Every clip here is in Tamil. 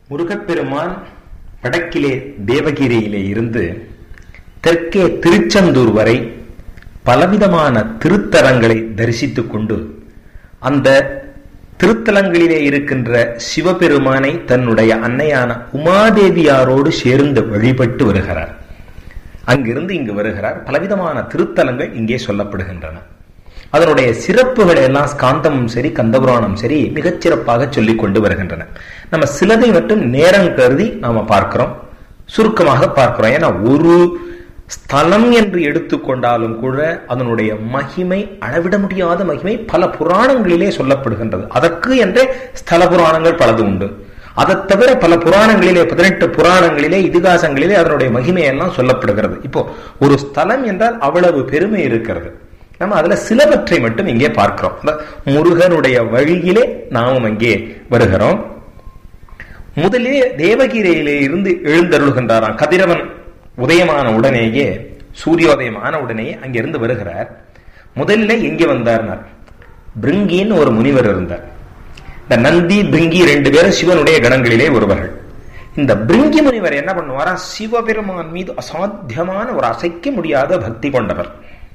முருகப்பெருமான் வடக்கிலே தேவகிரியிலே இருந்து தெற்கே திருச்செந்தூர் வரை பலவிதமான திருத்தலங்களை தரிசித்துக் கொண்டு அந்த திருத்தலங்களிலே இருக்கின்ற சிவபெருமானை தன்னுடைய அன்னையான உமாதேவியாரோடு சேர்ந்து வழிபட்டு வருகிறார் அங்கிருந்து இங்கு வருகிறார் பலவிதமான திருத்தலங்கள் இங்கே சொல்லப்படுகின்றன அதனுடைய சிறப்புகளை எல்லாம் ஸ்காந்தமும் சரி கந்தபுராணம் சரி மிகச் சிறப்பாக சொல்லிக் கொண்டு வருகின்றன நம்ம சிலதை மட்டும் நேரம் கருதி நாம பார்க்கிறோம் சுருக்கமாக பார்க்கிறோம் ஏன்னா ஒரு ஸ்தலம் என்று எடுத்துக்கொண்டாலும் கூட அதனுடைய மகிமை அளவிட முடியாத மகிமை பல புராணங்களிலே சொல்லப்படுகின்றது அதற்கு என்றே ஸ்தல புராணங்கள் பலது உண்டு அதை தவிர பல புராணங்களிலே பதினெட்டு புராணங்களிலே இதிகாசங்களிலே அதனுடைய மகிமையெல்லாம் சொல்லப்படுகிறது இப்போ ஒரு ஸ்தலம் என்றால் அவ்வளவு பெருமை இருக்கிறது நம்ம அதுல சிலவற்றை மட்டும் இங்கே பார்க்கிறோம் முருகனுடைய வழியிலே நாமும் அங்கே வருகிறோம் முதலிலே தேவகிரியிலே இருந்து எழுந்தருள்கின்றாராம் கதிரவன் உதயமான உடனேயே சூரியோதயமான உடனேயே அங்கிருந்து வருகிறார் முதலில் எங்கே வந்தார்னார் பிருங்கின்னு ஒரு முனிவர் இருந்தார் இந்த நந்தி பிருங்கி ரெண்டு பேரும் சிவனுடைய கணங்களிலே ஒருவர்கள் இந்த பிருங்கி முனிவர் என்ன பண்ணுவாரா சிவபெருமான் மீது அசாத்தியமான ஒரு அசைக்க முடியாத பக்தி கொண்டவர்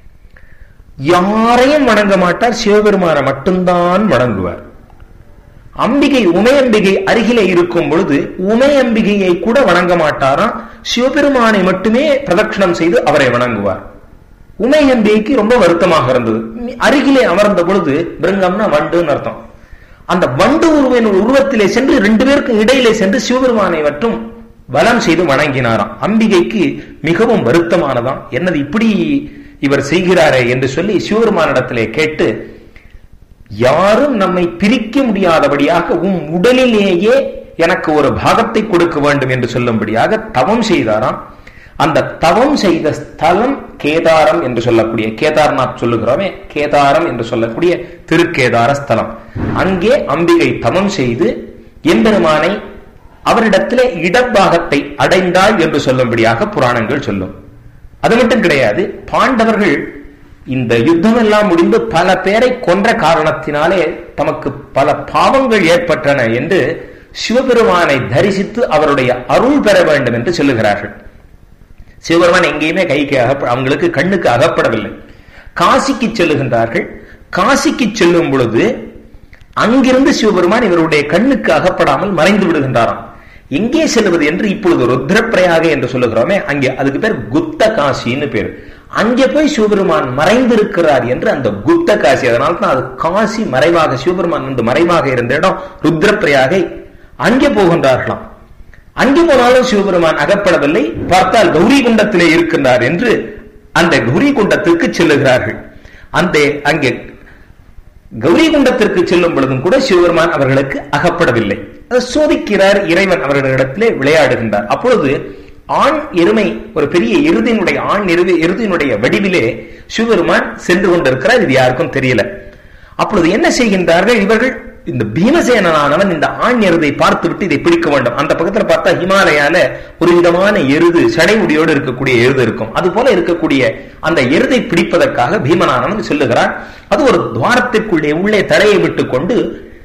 யாரையும் வணங்க மாட்டார் சிவபெருமான மட்டும்தான் வணங்குவார் அம்பிகை உமையம்பிகை அருகிலே இருக்கும் பொழுது உமையம்பிகையை கூட வணங்க மாட்டாராம் சிவபெருமானை மட்டுமே பிரதட்சணம் செய்து அவரை வணங்குவார் உமையம்பிகைக்கு ரொம்ப வருத்தமாக இருந்தது அருகிலே அமர்ந்த பொழுது பிருங்கம்னா வண்டுன்னு அர்த்தம் அந்த வண்டு உருவின் உருவத்திலே சென்று ரெண்டு பேருக்கும் இடையிலே சென்று சிவபெருமானை மட்டும் வலம் செய்து வணங்கினாராம் அம்பிகைக்கு மிகவும் வருத்தமானதாம் என்னது இப்படி இவர் செய்கிறாரே என்று சொல்லி சிவபெருமானிடத்திலே கேட்டு யாரும் நம்மை பிரிக்க முடியாதபடியாக உன் உடலிலேயே எனக்கு ஒரு பாகத்தை கொடுக்க வேண்டும் என்று சொல்லும்படியாக தவம் செய்தாராம் அந்த தவம் செய்த ஸ்தலம் கேதாரம் என்று சொல்லக்கூடிய கேதார்நாத் சொல்லுகிறோமே கேதாரம் என்று சொல்லக்கூடிய திருக்கேதார ஸ்தலம் அங்கே அம்பிகை தவம் செய்து எம்பெருமானை அவரிடத்திலே இடப்பாகத்தை அடைந்தாள் என்று சொல்லும்படியாக புராணங்கள் சொல்லும் அது மட்டும் கிடையாது பாண்டவர்கள் இந்த யுத்தம் எல்லாம் முடிந்து பல பேரை கொன்ற காரணத்தினாலே தமக்கு பல பாவங்கள் ஏற்பட்டன என்று சிவபெருமானை தரிசித்து அவருடைய அருள் பெற வேண்டும் என்று சொல்லுகிறார்கள் சிவபெருமான் எங்கேயுமே கைக்கு அகப்ப அவங்களுக்கு கண்ணுக்கு அகப்படவில்லை காசிக்கு செல்லுகின்றார்கள் காசிக்கு செல்லும் பொழுது அங்கிருந்து சிவபெருமான் இவருடைய கண்ணுக்கு அகப்படாமல் மறைந்து விடுகின்றாராம் எங்கே செல்வது என்று இப்பொழுது ருத்ரப்பிரயாக என்று சொல்லுகிறோமே அங்கே அதுக்கு பேர் குப்த காசின்னு பேர் அங்கே போய் சிவபெருமான் மறைந்திருக்கிறார் என்று அந்த குப்த காசி அதனால தான் அது காசி மறைவாக சிவபெருமான் வந்து மறைவாக இருந்த இடம் ருத்ரப்பிரயாகை அங்கே போகின்றார்களாம் அங்கே போனாலும் சிவபெருமான் அகப்படவில்லை பார்த்தால் கௌரி குண்டத்திலே இருக்கின்றார் என்று அந்த கௌரி குண்டத்திற்கு செல்லுகிறார்கள் அந்த அங்கே கௌரி குண்டத்திற்கு செல்லும் பொழுதும் கூட சிவபெருமான் அவர்களுக்கு அகப்படவில்லை அதை சோதிக்கிறார் இறைவன் அவர்களிடத்திலே விளையாடுகின்றார் அப்பொழுது ஆண் எருமை ஒரு பெரிய எருதினுடைய ஆண் எருது எருதினுடைய வடிவிலே சிவபெருமான் சென்று கொண்டிருக்கிறார் இது யாருக்கும் தெரியல அப்பொழுது என்ன செய்கின்றார்கள் இவர்கள் இந்த பீமசேனனானவன் இந்த ஆண் எருதை பார்த்து விட்டு இதை பிடிக்க வேண்டும் அந்த பக்கத்துல பார்த்தா ஹிமாலயால ஒரு விதமான எருது சடைமுடியோடு இருக்கக்கூடிய எருது இருக்கும் அது போல இருக்கக்கூடிய அந்த எருதை பிடிப்பதற்காக பீமனானவன் சொல்லுகிறார் அது ஒரு துவாரத்திற்குள்ளே உள்ளே தலையை விட்டு கொண்டு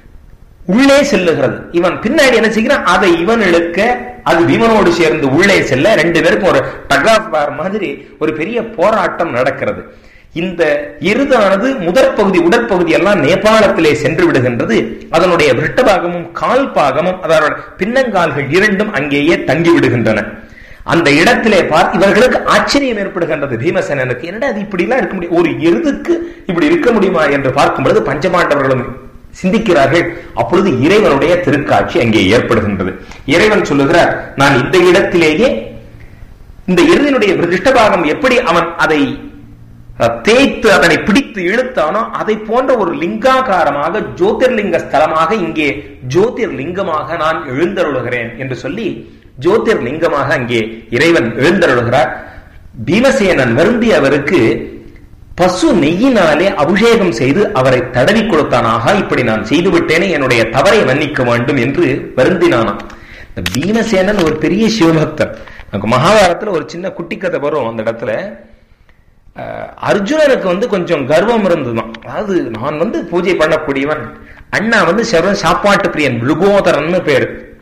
உள்ளே செல்லுகிறது இவன் பின்னாடி என்ன செய்கிறான் அதை இவன் இழுக்க அது பீமனோடு சேர்ந்து உள்ளே செல்ல ரெண்டு பேருக்கும் ஒரு டகாஃப் பார் மாதிரி ஒரு பெரிய போராட்டம் நடக்கிறது இந்த எருதானது முதற் பகுதி உடற்பகுதி எல்லாம் நேபாளத்திலே சென்று விடுகின்றது அதனுடைய விருட்டபாகமும் கால் பாகமும் அதனோட பின்னங்கால்கள் இரண்டும் அங்கேயே தங்கி விடுகின்றன அந்த இடத்திலே பார்த்து இவர்களுக்கு ஆச்சரியம் ஏற்படுகின்றது பீமசேனனுக்கு என்னடா அது இப்படி எல்லாம் இருக்க முடியும் ஒரு எருதுக்கு இப்படி இருக்க முடியுமா என்று பார்க்கும் பொழுது பஞ்சபாண்டவர்களும் சிந்திக்கிறார்கள் அப்பொழுது இறைவனுடைய திருக்காட்சி அங்கே ஏற்படுகின்றது இறைவன் சொல்லுகிறார் நான் இந்த இடத்திலேயே இந்த எருதினுடைய விருஷ்டபாகம் எப்படி அவன் அதை தேய்த்து அதனை பிடித்து இழுத்தானோ அதை போன்ற ஒரு லிங்காகாரமாக ஜோதிர்லிங்க ஸ்தலமாக இங்கே ஜோதிர்லிங்கமாக நான் எழுந்தருளுகிறேன் என்று சொல்லி ஜோதிர்லிங்கமாக அங்கே இறைவன் எழுந்தருளுகிறார் பீமசேனன் வருந்தி அவருக்கு பசு நெய்யினாலே அபிஷேகம் செய்து அவரை தடவி கொடுத்தானாக இப்படி நான் செய்து விட்டேனே என்னுடைய தவறை மன்னிக்க வேண்டும் என்று வருந்தினானாம் இந்த பீமசேனன் ஒரு பெரிய சிவபக்தர் நமக்கு மகாபாரதத்துல ஒரு சின்ன குட்டி கதை வரும் அந்த இடத்துல அர்ஜுனனுக்கு வந்து கொஞ்சம் கர்வம் இருந்ததுதான் அதாவது நான் வந்து பூஜை பண்ணக்கூடியவன் அண்ணா வந்து சிவ சாப்பாட்டு பிரியன் விழுகோதரன் பேரு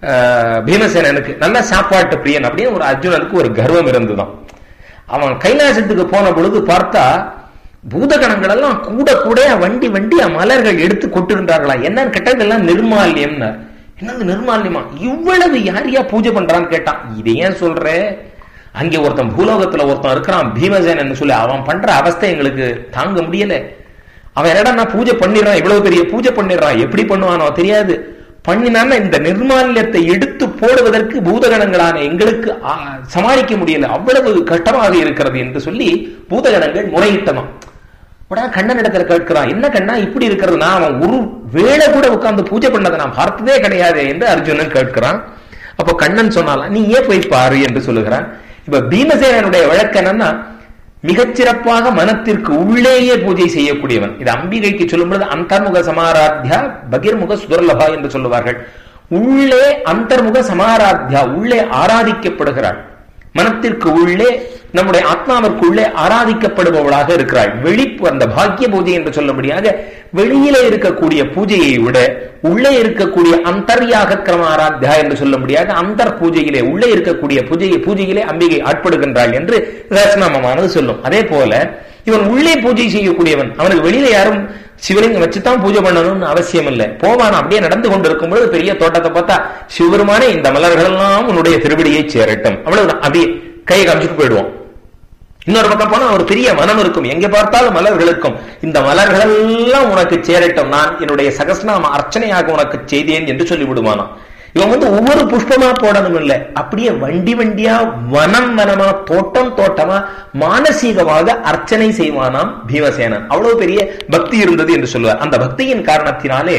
அஹ், பீமசேனனுக்கு நல்ல சாப்பாட்டு பிரியன் அப்படின்னு ஒரு அர்ஜுனனுக்கு ஒரு கர்வம் இருந்துதான் அவன் கைலாசத்துக்கு போன பொழுது பார்த்தா பூதகணங்கள் எல்லாம் கூட கூட வண்டி வண்டி மலர்கள் எடுத்து கொட்டிருந்தார்களா என்னன்னு கேட்டா இதெல்லாம் நிர்மால்யம்னு என்னது நிர்மால்யமா இவ்வளவு யார் யா பூஜை பண்றான்னு கேட்டான் இதை ஏன் சொல்ற அங்கே ஒருத்தன் பூலோகத்துல ஒருத்தன் இருக்கிறான் பீமசேனன் சொல்லி அவன் பண்ற அவஸ்தை எங்களுக்கு தாங்க முடியல அவன் என்னடா நான் பூஜை பண்ணிடுறான் இவ்வளவு பெரிய பூஜை பண்ணிடுறான் எப்படி பண்ணுவானோ தெரியாது பண்ணினான்னா இந்த நிர்மால்யத்தை எடுத்து போடுவதற்கு பூதகணங்களான எங்களுக்கு ஆ, சமாளிக்க முடியல அவ்வளவு கஷ்டமாக இருக்கிறது என்று சொல்லி பூதகணங்கள் முறையிட்டனம் உடனே கண்ணன் இடத்துல கேட்கிறான் என்ன கண்ணா இப்படி இருக்கிறது நான் அவன் ஒரு வேளை கூட உட்கார்ந்து பூஜை பண்ணதை நான் பார்த்ததே கிடையாது என்று அர்ஜுனன் கேட்கிறான் அப்போ கண்ணன் சொன்னாலாம் நீ ஏன் போய் பாரு என்று சொல்லுகிறான் இப்ப பீமசேனனுடைய வழக்கு என்னன்னா மிகச்சிறப்பாக மனத்திற்கு உள்ளேயே பூஜை செய்யக்கூடியவன் இது அம்பிகைக்கு சொல்லும் பொழுது அந்தர்முக சமாராத்யா பகிர்முக சுதர்லபா என்று சொல்லுவார்கள் உள்ளே அந்தர்முக சமாராத்யா உள்ளே ஆராதிக்கப்படுகிறாள் மனத்திற்கு உள்ளே நம்முடைய ஆத்மாவிற்குள்ளே ஆராதிக்கப்படுபவளாக இருக்கிறாள் வெளிப்பு அந்த பாக்கிய பூஜை என்று சொல்லும்படியாக வெளியிலே இருக்கக்கூடிய பூஜையை விட உள்ளே இருக்கக்கூடிய அந்தர்யாக கிரம ஆராத்யா என்று சொல்லும்படியாக அந்தர் பூஜையிலே உள்ளே இருக்கக்கூடிய பூஜையை பூஜையிலே அம்பிகை ஆட்படுகின்றாள் என்று ரசநாமமானது சொல்லும் அதே போல இவன் உள்ளே பூஜை செய்யக்கூடியவன் அவனுக்கு வெளியில யாரும் சிவலிங்கம் வச்சுதான் பூஜை பண்ணணும்னு அவசியம் இல்லை போவான் அப்படியே நடந்து கொண்டிருக்கும் பொழுது பெரிய தோட்டத்தை பார்த்தா சிவபெருமானே இந்த மலர்கள் எல்லாம் உன்னுடைய திருவடியை சேரட்டும் அவ்வளவுதான் அப்படியே கையை காமிச்சிட்டு போயிடுவோம் இன்னொரு பக்கம் போனா ஒரு பெரிய மனம் இருக்கும் எங்க பார்த்தாலும் மலர்கள் இருக்கும் இந்த மலர்கள் எல்லாம் உனக்கு சேரட்டும் நான் என்னுடைய சகஸ்நாம அர்ச்சனையாக உனக்கு செய்தேன் என்று சொல்லி விடுவானாம் இவன் வந்து ஒவ்வொரு புஷ்பமா போடணும் இல்ல அப்படியே வண்டி வண்டியா வனம் வனமா தோட்டம் தோட்டமா மானசீகமாக அர்ச்சனை செய்வானாம் பீமசேனன் அவ்வளவு பெரிய பக்தி இருந்தது என்று சொல்லுவார் அந்த பக்தியின் காரணத்தினாலே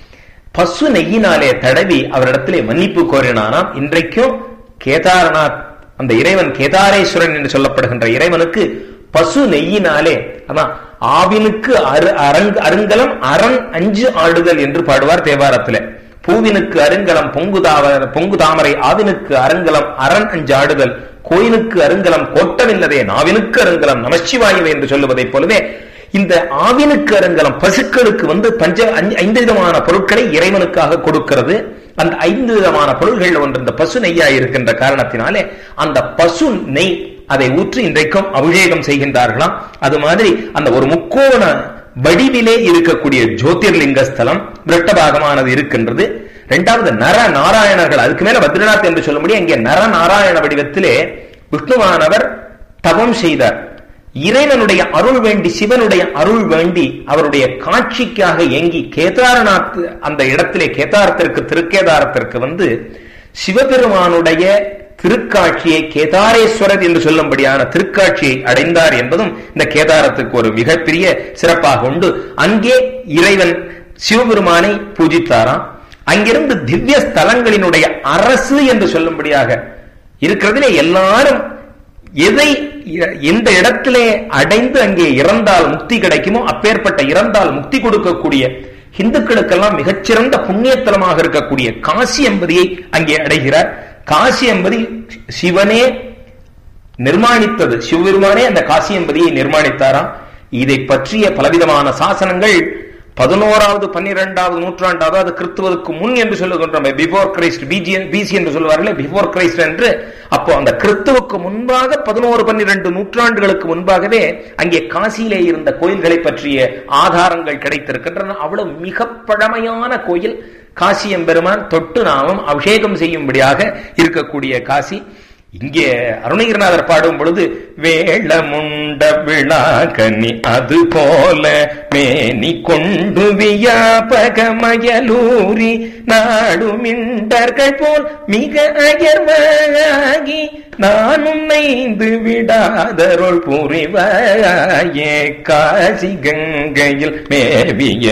பசு நெய்யினாலே தடவி அவரிடத்திலே மன்னிப்பு கோரினானாம் இன்றைக்கும் கேதாரநாத் அந்த இறைவன் கேதாரேஸ்வரன் என்று சொல்லப்படுகின்ற இறைவனுக்கு பசு நெய்யினாலே அதான் ஆவினுக்கு அரு அரங் அருங்கலம் அரண் அஞ்சு ஆடுதல் என்று பாடுவார் தேவாரத்திலே பூவினுக்கு அருங்கலம் பொங்கு தாவர பொங்கு தாமரை ஆவினுக்கு அருங்கலம் அரண் அஞ்சு ஆடுதல் கோயிலுக்கு அருங்கலம் கோட்டமில்லதே நாவினுக்கு அருங்கலம் நமச்சிவாயுவே என்று சொல்லுவதைப் போலவே இந்த ஆவினுக்கு அருங்கலம் பசுக்களுக்கு வந்து பஞ்ச ஐந்து- ஐந்து விதமான பொருட்களை இறைவனுக்காக கொடுக்கிறது அந்த ஐந்து விதமான பொருள்கள் ஒன்று இந்த பசு நெய்யா இருக்கின்ற காரணத்தினாலே அந்த பசு நெய் அதை ஊற்றி இன்றைக்கும் அபிஷேகம் செய்கின்றார்களாம் அது மாதிரி அந்த ஒரு முக்கோண வடிவிலே இருக்கக்கூடிய ஜோதிர்லிங்க ஸ்தலம் விரட்டபாகமானது இருக்கின்றது இரண்டாவது நர நாராயணர்கள் அதுக்கு மேல பத்ரிநாத் என்று சொல்ல முடியும் இங்கே நர நாராயண வடிவத்திலே விஷ்ணுவானவர் தவம் செய்தார் இறைவனுடைய அருள் வேண்டி சிவனுடைய அருள் வேண்டி அவருடைய காட்சிக்காக ஏங்கி கேதாரநாத் அந்த இடத்திலே கேதாரத்திற்கு திருக்கேதாரத்திற்கு வந்து சிவபெருமானுடைய திருக்காட்சியை கேதாரேஸ்வரர் என்று சொல்லும்படியான திருக்காட்சியை அடைந்தார் என்பதும் இந்த கேதாரத்துக்கு ஒரு மிகப்பெரிய சிறப்பாக உண்டு அங்கே இறைவன் சிவபெருமானை பூஜித்தாராம் அங்கிருந்து திவ்ய ஸ்தலங்களினுடைய அரசு என்று சொல்லும்படியாக இருக்கிறதுலே எல்லாரும் எதை எந்த இடத்திலே அடைந்து அங்கே இறந்தால் முக்தி கிடைக்குமோ அப்பேற்பட்ட இறந்தால் முக்தி கொடுக்கக்கூடிய இந்துக்களுக்கெல்லாம் மிகச்சிறந்த புண்ணியத்தலமாக இருக்கக்கூடிய காசி என்பதியை அங்கே அடைகிறார் காசி என்பதி சிவனே நிர்மாணித்தது சிவபெருமானே அந்த காசி என்பதியை நிர்மாணித்தாராம் இதை பற்றிய பலவிதமான சாசனங்கள் பதினோராவது பன்னிரெண்டாவது நூற்றாண்டாவது அது கிறிஸ்துவதுக்கு முன் என்று சொல்லுகின்றோம் பிஃபோர் கிரைஸ்ட் பிஜி பிசி என்று சொல்லுவார்களே பிஃபோர் கிரைஸ்ட் என்று அப்போ அந்த கிறிஸ்துவுக்கு முன்பாக பதினோரு பன்னிரண்டு நூற்றாண்டுகளுக்கு முன்பாகவே அங்கே காசியிலே இருந்த கோயில்களை பற்றிய ஆதாரங்கள் கிடைத்திருக்கின்றன அவ்வளவு மிக பழமையான கோயில் காசி எம்பெருமான் தொட்டு நாமம் அபிஷேகம் செய்யும்படியாக இருக்கக்கூடிய காசி இங்கே அருணகிரிநாதர் பாடும் பொழுது வேளமுண்ட விழா கனி அது போல மேனி கொண்டு வியாபகமயலூரி நாடுமிண்டர்கள் போல் மிக அயர்வாகி நானும் நைந்து விடாதருள் புரிவாயே காசி கங்கையில் மேவிய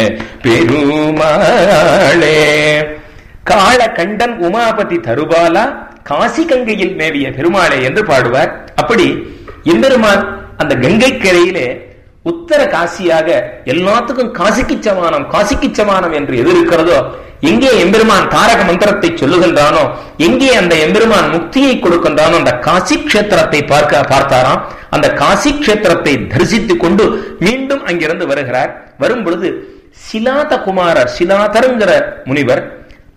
பெருமாளே காளகண்டன் உமாபதி தருபாலா காசி கங்கையில் மேவிய பெருமாளே என்று பாடுவார் அப்படி எம்பெருமான் அந்த கங்கை கரையிலே உத்தர காசியாக எல்லாத்துக்கும் காசிக்கு சமானம் காசிக்கு சமானம் என்று எது இருக்கிறதோ எங்கே எம்பெருமான் தாரக மந்திரத்தை சொல்லுகின்றானோ எங்கே அந்த எம்பெருமான் முக்தியை கொடுக்கின்றானோ அந்த காசி கஷேத்திரத்தை பார்க்க பார்த்தாராம் அந்த காசி கஷேத்திரத்தை தரிசித்துக் கொண்டு மீண்டும் அங்கிருந்து வருகிறார் வரும் பொழுது சிலாத குமாரர் சிலாதருங்கிற முனிவர்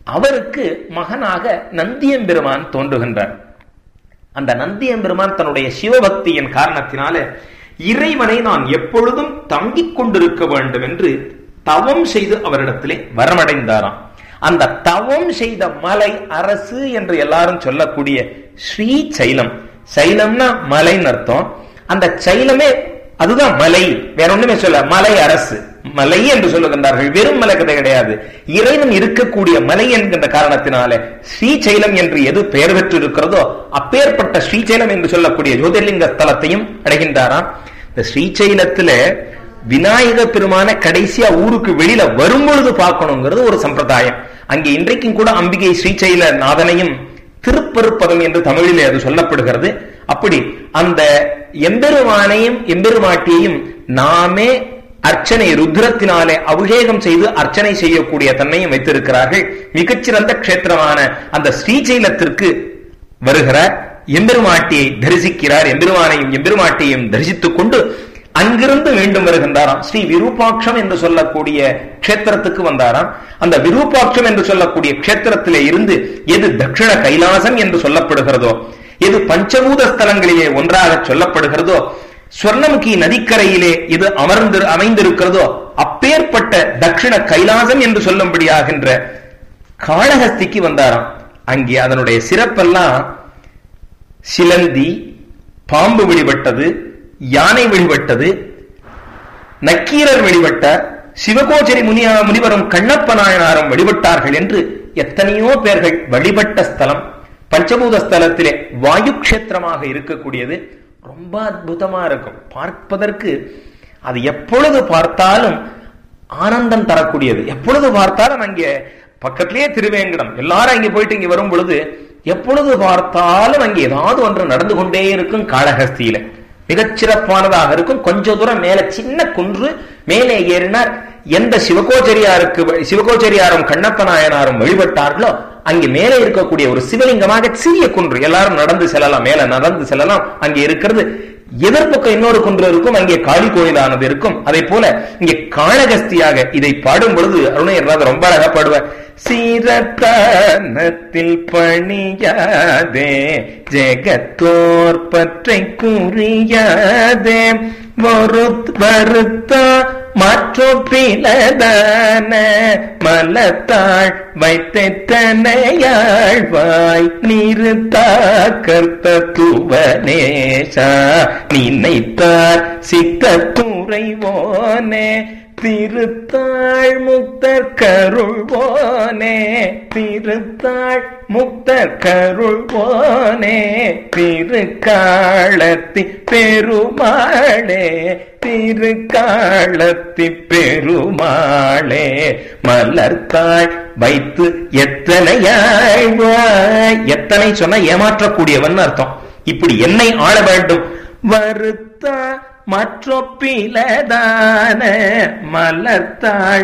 அவருக்கு மகனாக நந்தியம்பெருமான் தோன்றுகின்றார் அந்த நந்தியம்பெருமான் தன்னுடைய சிவபக்தியின் காரணத்தினால இறைவனை நான் எப்பொழுதும் தங்கிக் கொண்டிருக்க வேண்டும் என்று தவம் செய்து அவரிடத்திலே வரமடைந்தாராம் அந்த தவம் செய்த மலை அரசு என்று எல்லாரும் சொல்லக்கூடிய ஸ்ரீ சைலம் சைலம்னா மலைன்னு அர்த்தம் அந்த சைலமே அதுதான் மலை வேற ஒண்ணுமே சொல்ல மலை அரசு மலை என்று சொல்லுகின்றார்கள் வெறும் மலை கதை கிடையாது இறைவன் இருக்கக்கூடிய மலை என்கின்ற காரணத்தினால ஸ்ரீசைலம் என்று எது பெயர் பெற்று இருக்கிறதோ அப்பேற்பட்ட ஸ்ரீசைலம் என்று சொல்லக்கூடிய ஜோதிர்லிங்க ஸ்தலத்தையும் அடைகின்றாராம் இந்த ஸ்ரீசைலத்துல விநாயக பெருமான கடைசியா ஊருக்கு வெளியில வரும் பொழுது பார்க்கணுங்கிறது ஒரு சம்பிரதாயம் அங்கே இன்றைக்கும் கூட அம்பிகை ஸ்ரீசைல நாதனையும் திருப்பருப்பதம் என்று தமிழிலே அது சொல்லப்படுகிறது அப்படி அந்த எம்பெருமானையும் எம்பெருமாட்டியையும் நாமே அர்ச்சனை ருத்ரத்தினாலே அபிஷேகம் செய்து அர்ச்சனை செய்யக்கூடிய தன்மையும் வைத்திருக்கிறார்கள் மிகச்சிறந்த கஷேத்திரமான அந்த ஸ்ரீசைலத்திற்கு வருகிறார் எம்பெருமாட்டியை தரிசிக்கிறார் எம்பெருமானையும் எம்பெருமாட்டியையும் தரிசித்துக் கொண்டு அங்கிருந்து மீண்டும் வருகின்றாராம் ஸ்ரீ விரூபாட்சம் என்று சொல்லக்கூடிய கஷேத்திரத்துக்கு வந்தாராம் அந்த விரூபாட்சம் என்று சொல்லக்கூடிய கஷேத்திரத்திலே இருந்து எது தட்சிண கைலாசம் என்று சொல்லப்படுகிறதோ எது பஞ்சபூத ஸ்தலங்களிலே ஒன்றாக சொல்லப்படுகிறதோ ஸ்வர்ணமுகி நதிக்கரையிலே இது அமர்ந்து அமைந்திருக்கிறதோ அப்பேற்பட்ட தட்சிண கைலாசம் என்று சொல்லும்படியாகின்ற காளஹஸ்திக்கு வந்தாராம் அங்கே அதனுடைய சிறப்பெல்லாம் சிலந்தி பாம்பு வெளிப்பட்டது யானை வெளிப்பட்டது நக்கீரர் வெளிப்பட்டார் சிவகோச்சரி முனியா முனிவரும் கண்ணப்ப நாயனாரும் வழிபட்டார்கள் என்று எத்தனையோ பேர்கள் வழிபட்ட ஸ்தலம் பஞ்சபூத ஸ்தலத்திலே வாயு கஷேத்திரமாக இருக்கக்கூடியது ரொம்ப அற்புதமா இருக்கும் பார்ப்பதற்கு அது எப்பொழுது பார்த்தாலும் ஆனந்தம் தரக்கூடியது எப்பொழுது பார்த்தாலும் அங்கே பக்கத்திலேயே திருவேங்கடம் எல்லாரும் அங்கே போயிட்டு இங்க வரும் பொழுது எப்பொழுது பார்த்தாலும் அங்கே ஏதாவது ஒன்று நடந்து கொண்டே இருக்கும் காளஹஸ்தியில மிகச்சிறப்பானதாக இருக்கும் கொஞ்ச தூரம் மேல சின்ன குன்று மேலே ஏறினார் எந்த சிவகோச்சரியாருக்கு சிவகோச்சரியாரும் கண்ணப்ப நாயனாரும் வழிபட்டார்களோ அங்கே மேலே இருக்கக்கூடிய ஒரு சிவலிங்கமாக சிறிய குன்று எல்லாரும் நடந்து செல்லலாம் மேல நடந்து செல்லலாம் அங்கே இருக்கிறது எதிர்பக்கம் இன்னொரு குன்று இருக்கும் அங்கே காளி கோயிலானது இருக்கும் அதே போல இங்கே காளகஸ்தியாக இதை பாடும் பொழுது அருணையர் ரொம்ப அழகா பாடுவார் சீரத்தானத்தில் பணியாதே ஜெகத்தோர் பற்றை குறியாதே வருத்த மாற்றோப்பிலதான மலத்தாள் வைத்தனையாழ்வாய் நிறுத்தா கர்த்த துவனேஷா நினைத்தார் சித்த துறைவோனே திருத்தாள் முக்தர் கருள்வோனே திருத்தாள் முக்தர் கருள்வோனே திருக்காலத்தி பெருமாளே திருக்காலத்தி பெருமாளே மலர்த்தாள் வைத்து எத்தனையாழ்வாய் எத்தனை சொன்னா ஏமாற்றக்கூடியவன் அர்த்தம் இப்படி என்னை ஆள வேண்டும் வருத்தா மற்றொப்பிலதான மலர்த்தாள்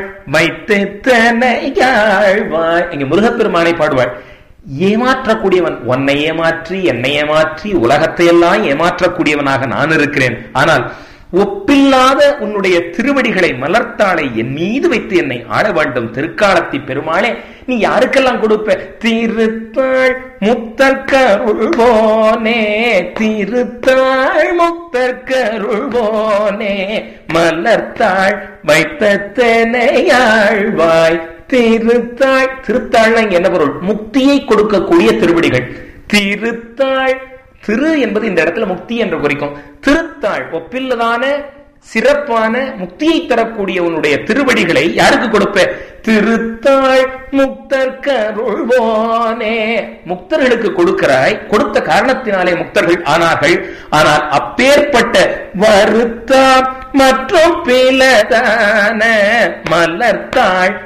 வைத்தனையாழ்வாய் இங்க முருகப்பெருமானை பாடுவாள் ஏமாற்றக்கூடியவன் உன்னை ஏமாற்றி என்னை ஏமாற்றி உலகத்தை எல்லாம் ஏமாற்றக்கூடியவனாக நான் இருக்கிறேன் ஆனால் ஒப்பில்லாத உன்னுடைய திருவடிகளை மலர்த்தாளை என் மீது வைத்து என்னை ஆட வேண்டும் திருக்காலத்தி பெருமாளே நீ யாருக்கெல்லாம் கொடுப்ப திருத்தாள் முத்தற்கருள்வோனே திருத்தாள் முத்தற்கருள்வோனே மலர்த்தாள் வைத்தனையாழ்வாய் திருத்தாள் திருத்தாள் என்ன பொருள் முக்தியை கொடுக்கக்கூடிய திருவடிகள் திருத்தாள் திரு என்பது இந்த இடத்துல முக்தி என்று குறிக்கும் திருத்தாள் ஒப்பில்லதான சிறப்பான முக்தியை தரக்கூடிய உன்னுடைய திருவடிகளை யாருக்கு கொடுப்ப திருத்தாள் முக்தர் கருள்வோனே முக்தர்களுக்கு கொடுக்கிறாய் கொடுத்த காரணத்தினாலே முக்தர்கள் ஆனார்கள் ஆனால் அப்பேற்பட்ட வருத்தா மற்றும் பிளதான மலர்த்தாள்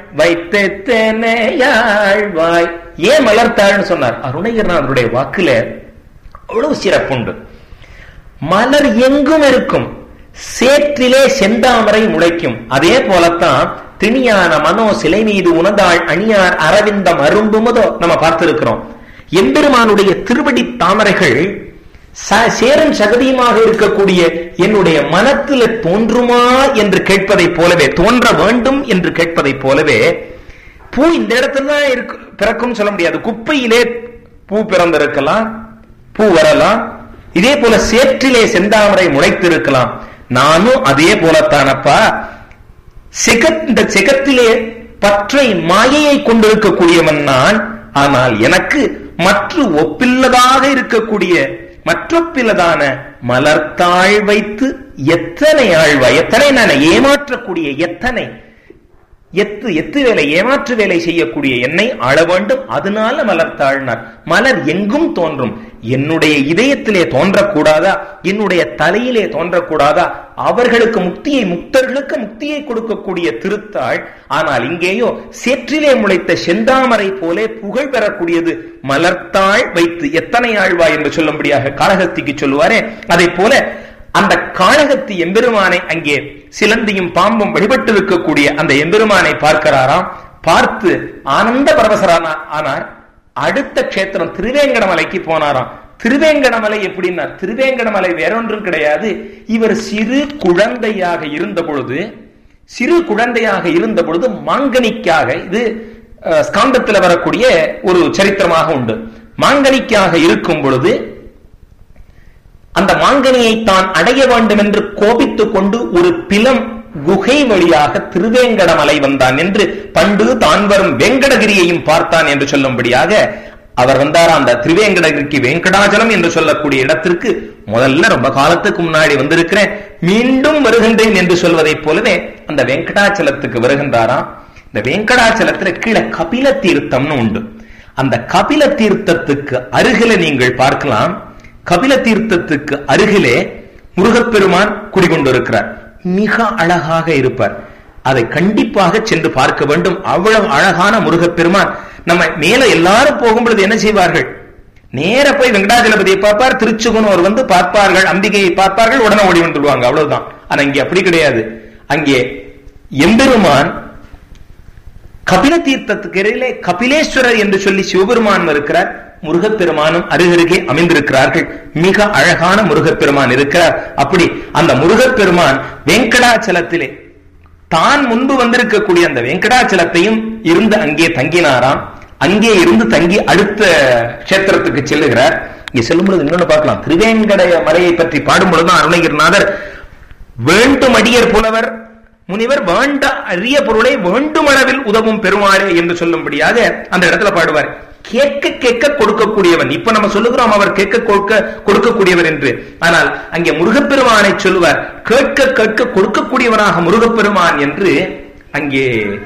வைத்தனையாழ்வாய் ஏன் மலர்த்தாள்னு சொன்னார் அருணகிரநாதருடைய வாக்குல அவ்வளவு சிறப்புண்டு மலர் எங்கும் இருக்கும் சேற்றிலே செந்தாமரை முளைக்கும் அதே போலத்தான் திணியான மனோ சிலை மீது உணதாள் அணியார் அரவிந்தம் அரும்புமதோ நம்ம பார்த்திருக்கிறோம் எம்பெருமானுடைய திருவடி தாமரைகள் சேரன் சகதியுமாக இருக்கக்கூடிய என்னுடைய மனத்தில் தோன்றுமா என்று கேட்பதைப் போலவே தோன்ற வேண்டும் என்று கேட்பதைப் போலவே பூ இந்த இடத்துல தான் இருக்கு பிறக்கும் சொல்ல முடியாது குப்பையிலே பூ பிறந்திருக்கலாம் பூ வரலாம் இதே போல சேற்றிலே செந்தாமரை முளைத்திருக்கலாம் நானும் அதே போலத்தானப்பா சிகத் இந்த சிகத்திலே பற்றை மாயையை கொண்டிருக்கக்கூடியவன் நான் ஆனால் எனக்கு மற்ற ஒப்பில்லதாக இருக்கக்கூடிய மற்றொப்பில்லதான மலர்த்தாள் வைத்து எத்தனை ஆழ்வா எத்தனை நான் ஏமாற்றக்கூடிய எத்தனை எத்து எத்து வேலை ஏமாற்று வேலை செய்யக்கூடிய என்னை ஆள வேண்டும் அதனால மலர்த்தாழ்னார் மலர் எங்கும் தோன்றும் என்னுடைய இதயத்திலே தோன்றக்கூடாதா என்னுடைய தலையிலே தோன்றக்கூடாதா அவர்களுக்கு முக்தியை முக்தர்களுக்கு முக்தியை கொடுக்கக்கூடிய திருத்தாள் ஆனால் இங்கேயோ சேற்றிலே முளைத்த செந்தாமரை போலே புகழ் பெறக்கூடியது மலர்த்தாள் வைத்து எத்தனை ஆழ்வா என்று சொல்லும்படியாக காளகத்திக்கு சொல்லுவாரே அதை போல அந்த காளகத்தி எம்பெருமானை அங்கே சிலந்தியும் பாம்பும் வழிபட்டு இருக்கக்கூடிய அந்த எம்பெருமானை பார்க்கிறாராம் பார்த்து ஆனந்த பரவசரான ஆனார் அடுத்த கஷேத்திரம் திருவேங்கடமலைக்கு போனாராம் திருவேங்கடமலை எப்படின்னா திருவேங்கடமலை வேறொன்றும் கிடையாது இவர் சிறு குழந்தையாக இருந்த பொழுது சிறு குழந்தையாக இருந்த பொழுது மாங்கனிக்காக இது அஹ், ஸ்காந்தத்துல வரக்கூடிய ஒரு சரித்திரமாக உண்டு மாங்கனிக்காக இருக்கும் பொழுது அந்த மாங்கனியை தான் அடைய வேண்டும் என்று கோபித்துக் கொண்டு ஒரு பிலம் குகை வழியாக திருவேங்கடமலை வந்தான் என்று பண்டு தான் வரும் வெங்கடகிரியையும் பார்த்தான் என்று சொல்லும்படியாக அவர் வந்தார் அந்த திருவேங்கடகிரிக்கு வெங்கடாச்சலம் என்று சொல்லக்கூடிய இடத்திற்கு முதல்ல ரொம்ப காலத்துக்கு முன்னாடி வந்திருக்கிறேன் மீண்டும் வருகின்றேன் என்று சொல்வதைப் போலவே அந்த வெங்கடாச்சலத்துக்கு வருகின்றாராம் இந்த வெங்கடாச்சலத்துல கீழே கபில தீர்த்தம்னு உண்டு அந்த கபில தீர்த்தத்துக்கு அருகில நீங்கள் பார்க்கலாம் கபில தீர்த்தத்துக்கு அருகிலே முருகப்பெருமான் குடிகொண்டிருக்கிறார் மிக அழகாக இருப்பார் அதை கண்டிப்பாக சென்று பார்க்க வேண்டும் அவ்வளவு அழகான முருகப்பெருமான் நம்ம மேல எல்லாரும் போகும்பொழுது என்ன செய்வார்கள் நேர போய் வெங்கடாஜலபதியை பார்ப்பார் திருச்சுகுனோர் வந்து பார்ப்பார்கள் அம்பிகையை பார்ப்பார்கள் உடனே ஓடி வந்துடுவாங்க அவ்வளவுதான் ஆனா இங்கே அப்படி கிடையாது அங்கே எம்பெருமான் கபில தீர்த்தத்துக்கு இடையிலே கபிலேஸ்வரர் என்று சொல்லி சிவபெருமான் இருக்கிறார் முருகப்பெருமானும் அருகருகே அமைந்திருக்கிறார்கள் மிக அழகான முருகப்பெருமான் இருக்கிறார் அப்படி அந்த முருகப்பெருமான் வெங்கடாச்சலத்திலே தான் முன்பு வந்திருக்கக்கூடிய அந்த வெங்கடாச்சலத்தையும் இருந்து அங்கே தங்கினாராம் அங்கே இருந்து தங்கி அடுத்த கஷேத்திரத்துக்கு செல்லுகிறார் இங்க செல்லும் பொழுது இன்னொன்னு பார்க்கலாம் திருவேங்கடைய மலையை பற்றி பாடும் பொழுதுதான் அருணகிரிநாதர் வேண்டும் அடியர் புலவர் முனிவர் வேண்ட அரிய பொருளை வேண்டும் அளவில் உதவும் பெருமாளே என்று சொல்லும்படியாக அந்த இடத்துல பாடுவார் கேட்க கேட்க கொடுக்கக்கூடியவன் இப்ப நம்ம சொல்லுகிறோம் அவர் கேட்க கொடுக்க கொடுக்கக்கூடியவர் என்று ஆனால் அங்கே முருகப்பெருமானை சொல்லுவார் கேட்க கேட்க கொடுக்கக்கூடியவனாக முருகப்பெருமான் என்று அங்கே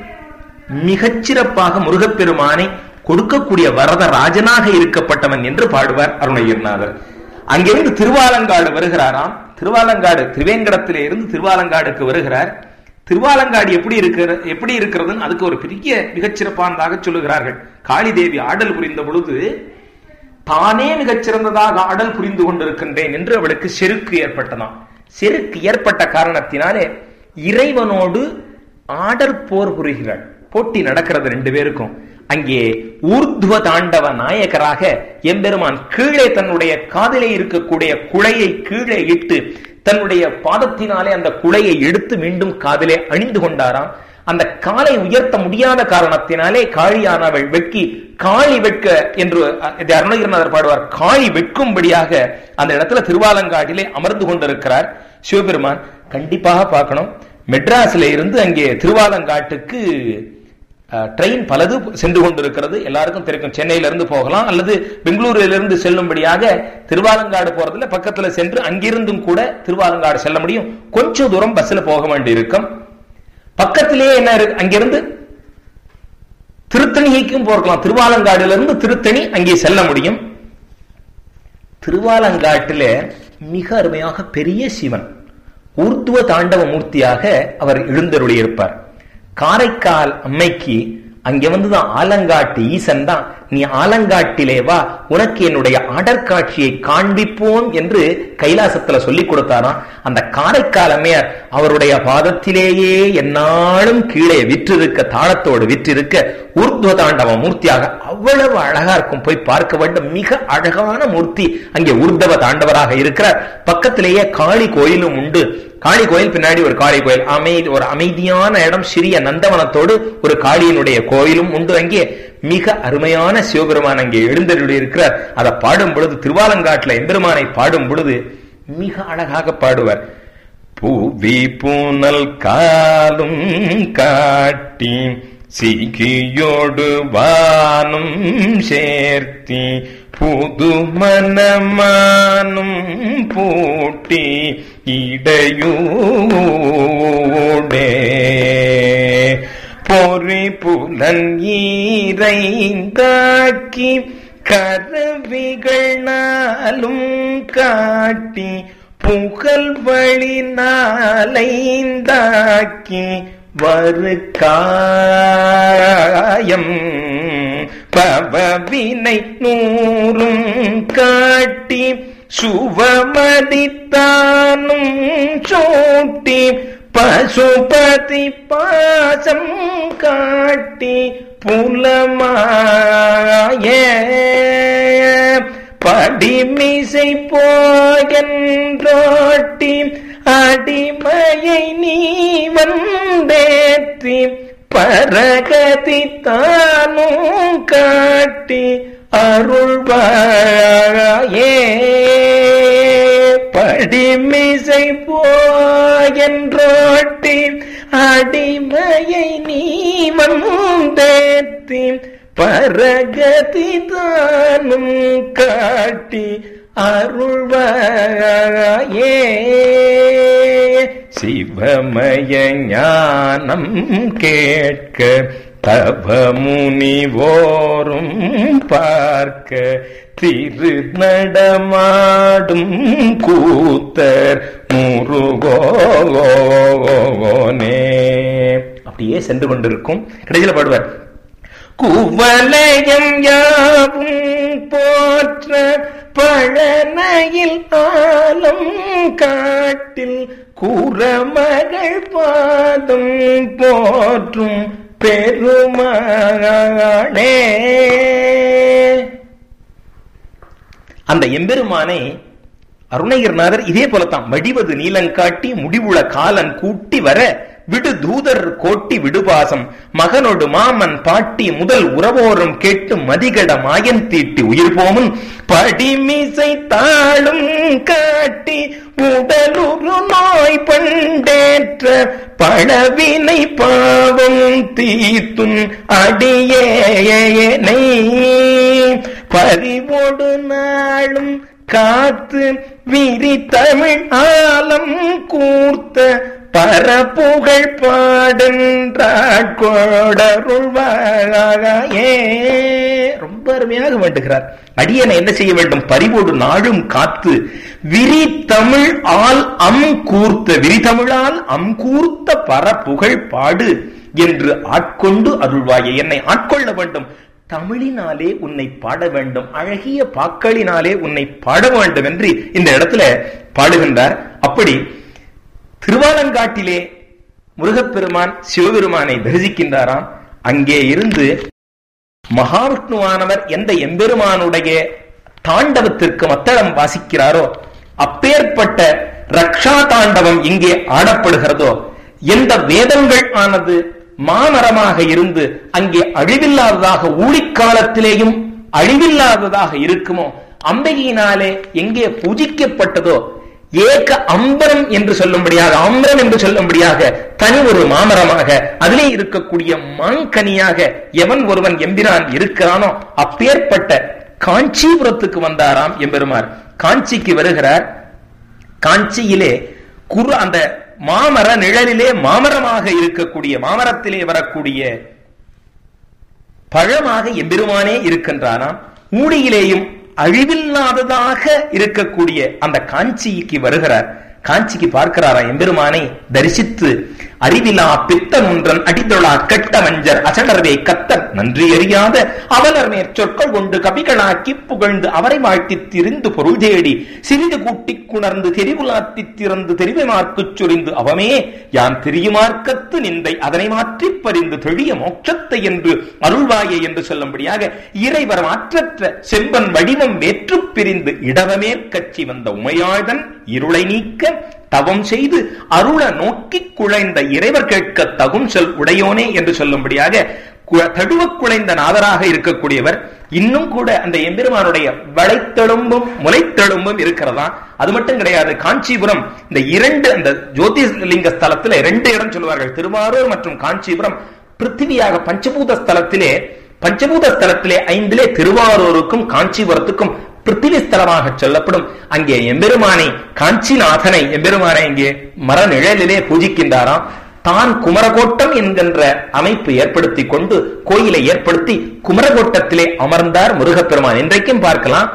மிகச்சிறப்பாக முருகப்பெருமானை கொடுக்கக்கூடிய வரத ராஜனாக இருக்கப்பட்டவன் என்று பாடுவார் அருணகிரிநாதர் அங்கிருந்து திருவாலங்காடு வருகிறாராம் திருவாலங்காடு திருவேங்கடத்திலே இருந்து திருவாலங்காடுக்கு வருகிறார் திருவாலங்காடு எப்படி இருக்கிற எப்படி இருக்கிறதுன்னு அதுக்கு ஒரு பெரிய மிகச்சிறப்பானதாக சொல்லுகிறார்கள் காளி தேவி ஆடல் புரிந்த பொழுது தானே மிகச்சிறந்ததாக ஆடல் புரிந்து கொண்டிருக்கின்றேன் என்று அவளுக்கு செருக்கு ஏற்பட்டதாம் செருக்கு ஏற்பட்ட காரணத்தினாலே இறைவனோடு ஆடல் போர் புரிகிறாள் போட்டி நடக்கிறது ரெண்டு பேருக்கும் அங்கே ஊர்துவ தாண்டவ நாயகராக எம்பெருமான் கீழே தன்னுடைய காதிலே இருக்கக்கூடிய குழையை கீழே இட்டு தன்னுடைய பாதத்தினாலே அந்த குழையை எடுத்து மீண்டும் காதிலே அணிந்து கொண்டாராம் அந்த காலை உயர்த்த முடியாத காரணத்தினாலே காளியானவள் வெட்கி காளி வெட்க என்று இதை அருணகிரிநாதர் பாடுவார் காளி வெட்கும்படியாக அந்த இடத்துல திருவாலங்காட்டிலே அமர்ந்து கொண்டிருக்கிறார் சிவபெருமான் கண்டிப்பாக பார்க்கணும் மெட்ராஸ்ல இருந்து அங்கே திருவாலங்காட்டுக்கு ட்ரெயின் பலது சென்று கொண்டிருக்கிறது எல்லாருக்கும் தெரியும் சென்னையில இருந்து போகலாம் அல்லது பெங்களூரில் இருந்து செல்லும்படியாக திருவாலங்காடு போறதுல பக்கத்துல சென்று அங்கிருந்தும் கூட திருவாலங்காடு செல்ல முடியும் கொஞ்சம் தூரம் பஸ்ல போக வேண்டி இருக்கும் பக்கத்திலேயே என்ன இருக்கு அங்கிருந்து திருத்தணிக்கும் போகலாம் திருவாலங்காடுல இருந்து திருத்தணி அங்கே செல்ல முடியும் திருவாலங்காட்டில மிக அருமையாக பெரிய சிவன் ஊர்த்துவ தாண்டவ மூர்த்தியாக அவர் எழுந்தருளி இருப்பார் காரைக்கால் அம்மைக்கு அங்க வந்துதான் ஆலங்காட்டு ஈசன் தான் நீ ஆலங்காட்டிலே வா உனக்கு என்னுடைய அடற்காட்சியை காண்பிப்போம் என்று கைலாசத்துல சொல்லி கொடுத்தாராம் அந்த காரைக்கால் அம்மையார் அவருடைய பாதத்திலேயே என்னாலும் கீழே விற்றிருக்க தாளத்தோடு விற்றிருக்க ஊர்துவ தாண்டவ மூர்த்தியாக அவ்வளவு அழகா இருக்கும் போய் பார்க்க வேண்டும் மிக அழகான மூர்த்தி அங்கே ஊர்தவ தாண்டவராக இருக்கிறார் பக்கத்திலேயே காளி கோயிலும் உண்டு காளி கோயில் பின்னாடி ஒரு காளி கோயில் அமைதி ஒரு அமைதியான இடம் சிறிய நந்தவனத்தோடு ஒரு காளியினுடைய கோயிலும் உண்டு அங்கே மிக அருமையான சிவபெருமான் அங்கே எழுந்தருளி இருக்கிறார் அதை பாடும் பொழுது திருவாலங்காட்டுல எம்பெருமானை பாடும் பொழுது மிக அழகாக பாடுவார் பூவி பூனல் காலும் காட்டி சிகியோடு வானும் சேர்த்தி புது மனமானும் பூட்டி இடையூடே பொறி புலன் ஈரைந்தாக்கி கருவிகள் நாளும் காட்டி புகழ் வழி நாளைந்தாக்கி வரு காயம் பவவினை நூறும் காட்டி சுவமதித்தானும் சோட்டி பசுபதி பாசம் காட்டி புலமாய படிமிசை போகன்றோட்டி அடிமையை நீ வந்தேற்றி பரகதி தானும் காட்டி அருள்வாயே படிமிசை போயன்றோட்டி அடிமையை நீ வந்தேத்தி பரகதி தானும் காட்டி அருள்வாயே சிவமய ஞானம் கேட்க தவ முனிவோரும் பார்க்க திரு நடமாடும் கூத்தர் முருகோனே அப்படியே சென்று கொண்டிருக்கும் கடைசியில் பாடுவார் குவலயம் யாவும் போற்ற பழனையில் ஆலம் காட்டில் கூறமகள் பாதம் போற்றும் பெருமானே அந்த எம்பெருமானை அருணகிரிநாதர் இதே போலத்தான் வடிவது நீலங்காட்டி முடிவுள காலன் கூட்டி வர விடு தூதர் கோட்டி விடுபாசம் மகனோடு மாமன் பாட்டி முதல் உறவோரும் கேட்டு மதிகட மாயன் தீட்டி உயிர் போமுன் படிமிசை தாளும் காட்டி உடலுறு நோய் பண்டேற்ற பழவினை பாவம் தீத்துன் அடியேனை பறிவோடு நாளும் காத்து விரி தமிழ் ஆலம் கூர்த்த பரப்புகழ் பாடென்றாட்கொடருள்வாயே ரொம்ப அருமையாக வேண்டுகிறார் அடியனை என்ன செய்ய வேண்டும் பறிவோடு நாளும் காத்து விரி தமிழ் ஆல் அம் கூர்த்த விரி தமிழால் அம் கூர்த்த பரப்புகழ் பாடு என்று ஆட்கொண்டு அருள்வாயே என்னை ஆட்கொள்ள வேண்டும் தமிழினாலே உன்னை பாட வேண்டும் அழகிய பாக்களினாலே உன்னை பாட வேண்டும் என்று இந்த இடத்துல பாடுகின்றார் அப்படி திருவாலங்காட்டிலே முருகப்பெருமான் சிவபெருமானை தரிசிக்கின்றாராம் அங்கே இருந்து மகாவிஷ்ணுவானவர் எந்த எம்பெருமானுடைய தாண்டவத்திற்கு மத்தளம் வாசிக்கிறாரோ அப்பேற்பட்ட ரக்ஷா தாண்டவம் இங்கே ஆடப்படுகிறதோ எந்த வேதங்கள் ஆனது மாமரமாக இருந்து அங்கே அழிவில்லாததாக ஊழிக்காலத்திலேயும் அழிவில்லாததாக இருக்குமோ அம்பிகையினாலே எங்கே பூஜிக்கப்பட்டதோ ஏக அம்பரம் என்று சொல்லும்படியாக அம்பரம் என்று சொல்லும்படியாக தனி ஒரு மாமரமாக அதிலே இருக்கக்கூடிய மாங்கனியாக எவன் ஒருவன் எம்பிரான் இருக்கிறானோ அப்பேற்பட்ட காஞ்சிபுரத்துக்கு வந்தாராம் எம்பெருமார் காஞ்சிக்கு வருகிறார் காஞ்சியிலே குரு அந்த மாமர நிழலிலே மாமரமாக இருக்கக்கூடிய மாமரத்திலே வரக்கூடிய பழமாக எம்பெருமானே இருக்கின்றானாம் ஊழியிலேயும் அழிவில்லாததாக இருக்கக்கூடிய அந்த காஞ்சிக்கு வருகிறார் காஞ்சிக்கு பார்க்கிறாரா எம்பெருமானை தரிசித்து அறிவிலா பித்தன் ஒன்றன் அடிதொழா கெட்ட மஞ்சர் அசடர்வே கத்தர் நன்றி அறியாத அவலர் மேற் சொற்கள் கொண்டு கவிகளாக்கி புகழ்ந்து அவரை வாழ்த்தி திரிந்து பொருள் தேடி சிறிது கூட்டிக் குணர்ந்து தெரிவுலாத்தி திறந்து தெரிவிமார்க்குச் சொரிந்து அவமே யான் தெரியுமார்க்கத்து நிந்தை அதனை மாற்றிப் பறிந்து தெளிய மோட்சத்தை என்று அருள்வாயே என்று சொல்லும்படியாக இறைவர் மாற்றற்ற செம்பன் வடிவம் வேற்றுப் பிரிந்து இடவமேற் கட்சி வந்த உமையாழ்தன் இருளை நீக்க தவம் செய்து அருள நோக்கி குழைந்த இறைவர் கேட்க தகும் சொல் உடையோனே என்று சொல்லும்படியாக தடுவ குலைந்த நாதராக இருக்கக்கூடியவர் இன்னும் கூட அந்த எம்பெருமானுடைய வளைத்தெலும்பும் முளைத்தெலும்பும் இருக்கிறதா அது மட்டும் கிடையாது காஞ்சிபுரம் இந்த இரண்டு அந்த ஜோதிர்லிங்க ஸ்தலத்துல இரண்டு இடம் சொல்லுவார்கள் திருவாரூர் மற்றும் காஞ்சிபுரம் பிருத்திவியாக பஞ்சபூத ஸ்தலத்திலே பஞ்சபூத ஸ்தலத்திலே ஐந்திலே திருவாரூருக்கும் காஞ்சிபுரத்துக்கும் பிருத்திவி ஸ்தலமாக சொல்லப்படும் அங்கே எம்பெருமானை காஞ்சிநாதனை எம்பெருமானை இங்கே மர நிழலிலே பூஜிக்கின்றாராம் தான் குமரகோட்டம் என்கின்ற அமைப்பு ஏற்படுத்தி கொண்டு கோயிலை ஏற்படுத்தி குமரகோட்டத்திலே அமர்ந்தார் முருகப்பெருமான் இன்றைக்கும் பார்க்கலாம்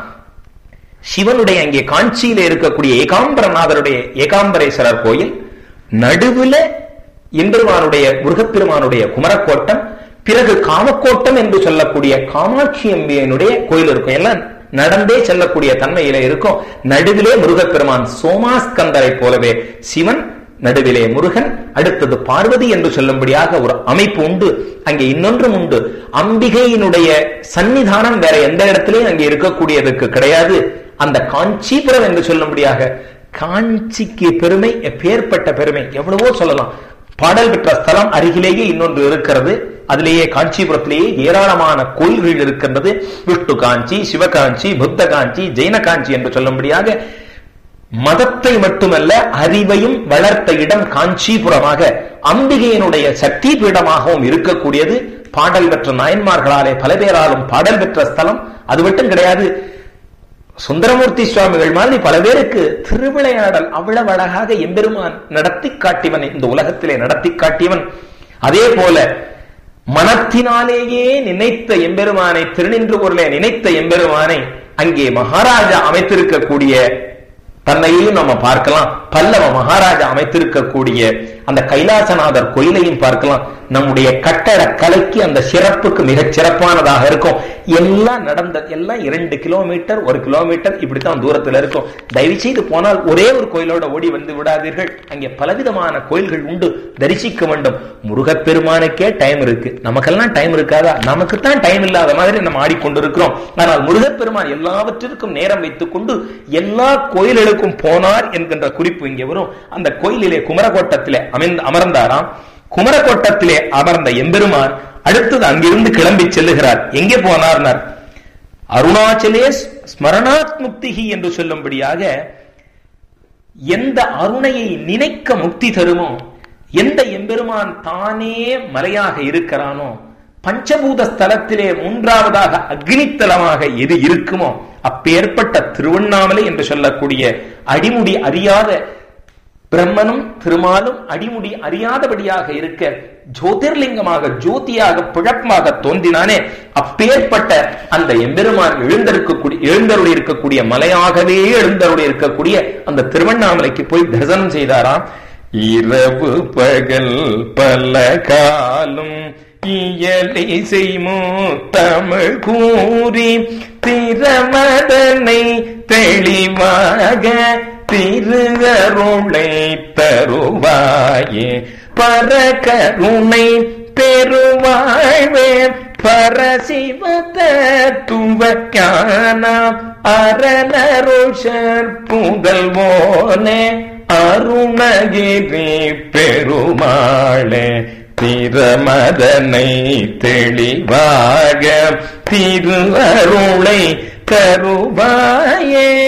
சிவனுடைய அங்கே காஞ்சியில இருக்கக்கூடிய ஏகாம்பரநாதருடைய ஏகாம்பரேஸ்வரர் கோயில் நடுவுல எம்பெருமானுடைய முருகப்பெருமானுடைய குமரக்கோட்டம் பிறகு காமக்கோட்டம் என்று சொல்லக்கூடிய காமாட்சி அம்பியனுடைய கோயில் இருக்கும் எல்லாம் நடந்தே செல்லக்கூடிய தன்மையில இருக்கும் நடுவிலே முருகப்பெருமான் சோமாஸ்கந்தரை போலவே சிவன் நடுவிலே முருகன் அடுத்தது பார்வதி என்று சொல்லும்படியாக ஒரு அமைப்பு உண்டு அங்கே இன்னொன்றும் உண்டு அம்பிகையினுடைய சன்னிதானம் வேற எந்த இடத்திலையும் அங்கே இருக்கக்கூடியதுக்கு கிடையாது அந்த காஞ்சிபுரம் என்று சொல்லும்படியாக காஞ்சிக்கு பெருமை எப்பேற்பட்ட பெருமை எவ்வளவோ சொல்லலாம் பாடல் பெற்ற ஸ்தலம் அருகிலேயே இன்னொன்று இருக்கிறது அதிலேயே காஞ்சிபுரத்திலேயே ஏராளமான கோயில்கள் இருக்கின்றது விஷ்ணு காஞ்சி சிவகாஞ்சி புத்த காஞ்சி ஜெயின காஞ்சி என்று சொல்லும்படியாக மதத்தை மட்டுமல்ல அறிவையும் வளர்த்த இடம் காஞ்சிபுரமாக அம்பிகையினுடைய சக்தி பீடமாகவும் இருக்கக்கூடியது பாடல் பெற்ற நாயன்மார்களாலே பல பேராலும் பாடல் பெற்ற ஸ்தலம் அது மட்டும் கிடையாது சுந்தரமூர்த்தி சுவாமிகள் மாதிரி பல பேருக்கு திருவிளையாடல் அவ்வளவு அழகாக எம்பெருமான் நடத்தி காட்டியவன் இந்த உலகத்திலே நடத்தி காட்டியவன் அதே போல மனத்தினாலேயே நினைத்த எம்பெருமானை திருநின்று பொருளே நினைத்த எம்பெருமானை அங்கே மகாராஜா அமைத்திருக்கக்கூடிய தன்னையும் நம்ம பார்க்கலாம் பல்லவ மகாராஜா அமைத்திருக்கக்கூடிய அந்த கைலாசநாதர் கோயிலையும் பார்க்கலாம் நம்முடைய கட்டட கலைக்கு அந்த சிறப்புக்கு மிகச் சிறப்பானதாக இருக்கும் எல்லாம் நடந்த எல்லாம் இரண்டு கிலோமீட்டர் ஒரு கிலோமீட்டர் இப்படித்தான் தூரத்தில் இருக்கும் தயவு செய்து போனால் ஒரே ஒரு கோயிலோட ஓடி வந்து விடாதீர்கள் அங்கே பலவிதமான கோயில்கள் உண்டு தரிசிக்க வேண்டும் முருகப்பெருமானுக்கே டைம் இருக்கு நமக்கெல்லாம் டைம் இருக்காதா நமக்கு தான் டைம் இல்லாத மாதிரி நம்ம ஆடிக்கொண்டிருக்கிறோம் ஆனால் முருகப்பெருமான் எல்லாவற்றிற்கும் நேரம் வைத்துக் கொண்டு எல்லா கோயில்களுக்கும் போனார் என்கின்ற குறிப்பு இங்கே வரும் அந்த கோயிலிலே குமரகோட்டத்திலே அமைந்து அமர்ந்தாராம் குமரக்கோட்டத்திலே அமர்ந்த எம்பெருமான் அடுத்தது அங்கிருந்து கிளம்பி செல்லுகிறார் எங்கே போனார்னார் அருணாச்சலே ஸ்மரணாத் முக்திகி என்று சொல்லும்படியாக எந்த அருணையை நினைக்க முக்தி தருமோ எந்த எம்பெருமான் தானே மலையாக இருக்கிறானோ பஞ்சபூத ஸ்தலத்திலே மூன்றாவதாக அக்னித்தலமாக எது இருக்குமோ அப்பேற்பட்ட திருவண்ணாமலை என்று சொல்லக்கூடிய அடிமுடி அறியாத பிரம்மனும் திருமாலும் அடிமுடி அறியாதபடியாக இருக்க ஜோதிர்லிங்கமாக ஜோதியாக பிழப்பமாக தோன்றினானே அப்பேற்பட்ட அந்த எம்பெருமான் எழுந்திருக்கக்கூடிய எழுந்தருளி இருக்கக்கூடிய மலையாகவே எழுந்தருளி இருக்கக்கூடிய அந்த திருவண்ணாமலைக்கு போய் தரிசனம் செய்தாராம் இரவு பகல் பல காலம் இயலிசைமோ தமிழ் கூறி திறமதனை தெளிவாக திருகருளை தருவாயே பரகருணை பெருவாழ்வே பரசிவத துவக்கானாம் அரணருஷர் புகழ்வோனே அருணகிரி பெருமாளே திறமதனை தெளிவாக திரு அருளை தருவாயே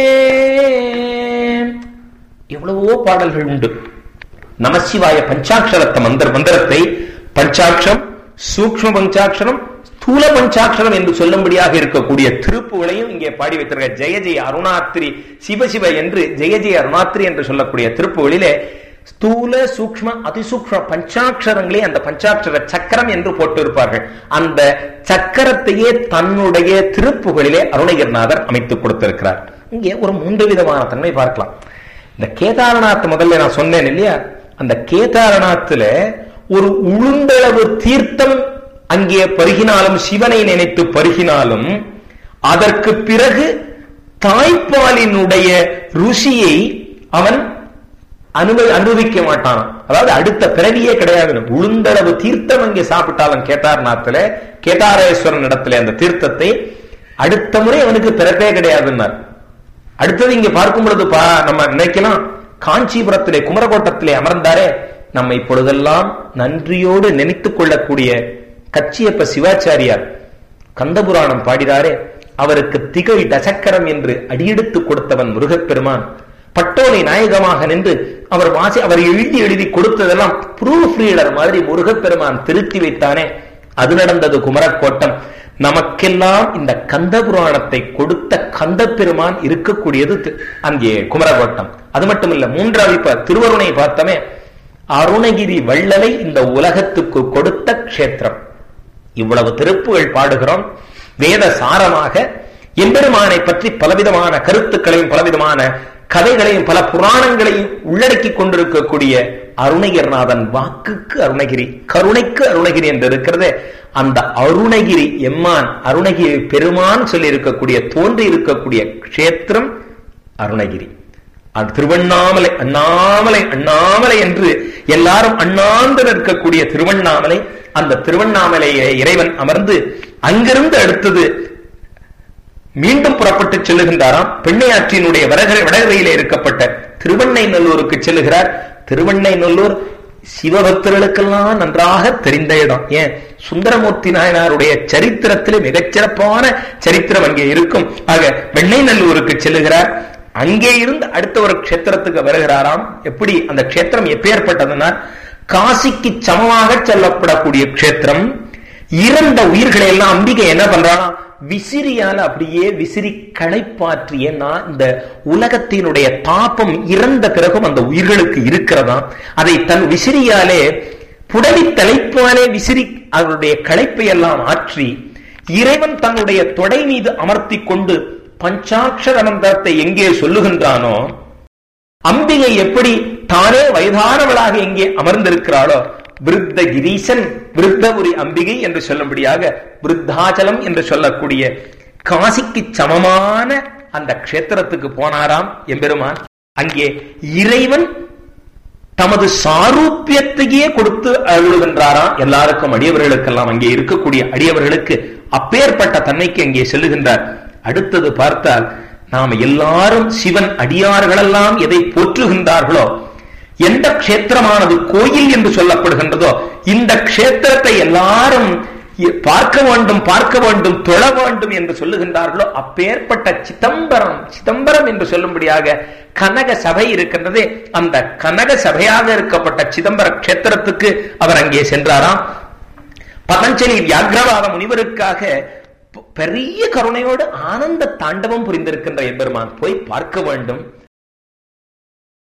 எவ்வளவோ பாடல்கள் உண்டு நமசிவாய பஞ்சாட்சரத்த மந்திர மந்திரத்தை பஞ்சாட்சம் சூக்ம பஞ்சாட்சரம் ஸ்தூல பஞ்சாட்சரம் என்று சொல்லும்படியாக இருக்கக்கூடிய திருப்புகளையும் இங்கே பாடி வைத்திருக்க ஜெய ஜெய அருணாத்திரி சிவசிவ என்று ஜெய ஜெய அருணாத்திரி என்று சொல்லக்கூடிய திருப்புகளிலே ஸ்தூல சூக்ம அதிசூக்ம பஞ்சாட்சரங்களே அந்த பஞ்சாட்சர சக்கரம் என்று போட்டு இருப்பார்கள் அந்த சக்கரத்தையே தன்னுடைய திருப்புகளிலே அருணகிரிநாதர் அமைத்துக் கொடுத்திருக்கிறார் இங்கே ஒரு மூன்று விதமான தன்மை பார்க்கலாம் இந்த கேதாரநாத் முதல்ல நான் சொன்னேன் இல்லையா அந்த கேதாரநாத்துல ஒரு உளுந்தளவு தீர்த்தம் அங்கே பருகினாலும் சிவனை நினைத்து பருகினாலும் அதற்கு பிறகு தாய்ப்பாலினுடைய ருசியை அவன் அனுபவி அனுபவிக்க மாட்டான் அதாவது அடுத்த பிறவியே கிடையாது உளுந்தளவு தீர்த்தம் அங்கே சாப்பிட்டாலும் கேதார்நாத்துல கேதாரேஸ்வரன் இடத்துல அந்த தீர்த்தத்தை அடுத்த முறை அவனுக்கு பிறப்பே கிடையாதுன்னார் அடுத்தது இங்க பார்க்கும் பொழுது பா நம்ம நினைக்கலாம் காஞ்சிபுரத்திலே குமரகோட்டத்திலே அமர்ந்தாரே நம்ம இப்பொழுதெல்லாம் நன்றியோடு நினைத்துக் கொள்ளக்கூடிய கச்சியப்ப சிவாச்சாரியார் கந்தபுராணம் பாடினாரே அவருக்கு திகழ் தசக்கரம் என்று அடியெடுத்து கொடுத்தவன் முருகப்பெருமான் பட்டோலை நாயகமாக நின்று அவர் வாசி அவர் எழுதி எழுதி கொடுத்ததெல்லாம் ப்ரூஃப் ரீடர் மாதிரி முருகப்பெருமான் திருத்தி வைத்தானே அது நடந்தது குமரக்கோட்டம் நமக்கெல்லாம் இந்த கந்த புராணத்தை கொடுத்த கந்த பெருமான் இருக்கக்கூடியது தி- அங்கே குமரகோட்டம் அது மட்டும் இல்ல மூன்றாவது இப்ப திருவருணை பார்த்தமே அருணகிரி வள்ளலை இந்த உலகத்துக்கு கொடுத்த க்ஷேத்திரம் இவ்வளவு திருப்புகள் பாடுகிறோம் வேத சாரமாக எம்பெருமானை பற்றி பலவிதமான கருத்துக்களையும் பலவிதமான கதைகளையும் பல புராணங்களையும் உள்ளடக்கி கொண்டிருக்கக்கூடிய அருணகிரிநாதன் வாக்குக்கு அருணகிரி கருணைக்கு அருணகிரி என்று இருக்கிறது அந்த அருணகிரி எம்மான் அருணகிரி பெருமான் சொல்லி இருக்கக்கூடிய தோன்றி இருக்கக்கூடிய க்ஷேத்திரம் அருணகிரி அது திருவண்ணாமலை அண்ணாமலை அண்ணாமலை என்று எல்லாரும் அண்ணாந்து நிற்கக்கூடிய திருவண்ணாமலை அந்த திருவண்ணாமலையை இறைவன் அமர்ந்து அங்கிருந்து அடுத்தது மீண்டும் புறப்பட்டு செல்லுகின்றாராம் பெண்ணையாற்றினுடைய வடகரை வடகரையிலே இருக்கப்பட்ட திருவண்ணை நல்லூருக்கு செல்லுகிறார் திருவண்ணை நல்லூர் சிவபக்தர்களுக்கெல்லாம் நன்றாக தெரிந்த இடம் ஏன் சுந்தரமூர்த்தி நாயனாருடைய சரித்திரத்திலே மிகச்சிறப்பான சரித்திரம் அங்கே இருக்கும் ஆக வெண்ணை நல்லூருக்கு செல்லுகிறார் அங்கே இருந்து அடுத்த ஒரு க்ஷேத்திரத்துக்கு வருகிறாராம் எப்படி அந்த க்ஷேத்திரம் எப்பேற்பட்டதுன்னா காசிக்கு சமமாக சொல்லப்படக்கூடிய க்ஷேத்திரம் இறந்த உயிர்களை எல்லாம் அம்பிகை என்ன பண்றானா விசிறியால அப்படியே விசிறி களைப்பாற்றிய நான் இந்த உலகத்தினுடைய தாபம் இறந்த பிறகும் அந்த உயிர்களுக்கு இருக்கிறதா அதை தன் விசிறியாலே புடவி தலைப்பாலே விசிறி அவருடைய களைப்பை எல்லாம் ஆற்றி இறைவன் தன்னுடைய தொடை மீது அமர்த்தி கொண்டு பஞ்சாட்சர மந்திரத்தை எங்கே சொல்லுகின்றானோ அம்பிகை எப்படி தானே வயதானவளாக எங்கே அமர்ந்திருக்கிறாளோ விருத்த கிரீசன் விருத்தபுரி அம்பிகை என்று சொல்லும்படியாக விருத்தாச்சலம் என்று சொல்லக்கூடிய காசிக்கு சமமான அந்த க்ஷேத்திரத்துக்கு போனாராம் எம்பெருமான் அங்கே இறைவன் தமது சாரூபியத்தையே கொடுத்து அருளுகின்றாராம் எல்லாருக்கும் அடியவர்களுக்கெல்லாம் அங்கே இருக்கக்கூடிய அடியவர்களுக்கு அப்பேற்பட்ட தன்மைக்கு அங்கே செல்லுகின்றார் அடுத்தது பார்த்தால் நாம எல்லாரும் சிவன் அடியார்களெல்லாம் எதை போற்றுகின்றார்களோ எந்த க்ஷேத்திரமானது கோயில் என்று சொல்லப்படுகின்றதோ இந்த க்ஷேத்திரத்தை எல்லாரும் இ- பார்க்க வேண்டும் பார்க்க வேண்டும் தொழ வேண்டும் என்று சொல்லுகின்றார்களோ அப்பேற்பட்ட சிதம்பரம் சிதம்பரம் என்று சொல்லும்படியாக கனக சபை இருக்கின்றதே அந்த கனக சபையாக இருக்கப்பட்ட சிதம்பர க்ஷேத்திரத்துக்கு அவர் அங்கே சென்றாராம் பதஞ்சலி வியாகிரவாத முனிவருக்காக பெரிய கருணையோடு ஆனந்த தாண்டவம் புரிந்திருக்கின்ற எம்பெருமான் போய் பார்க்க வேண்டும்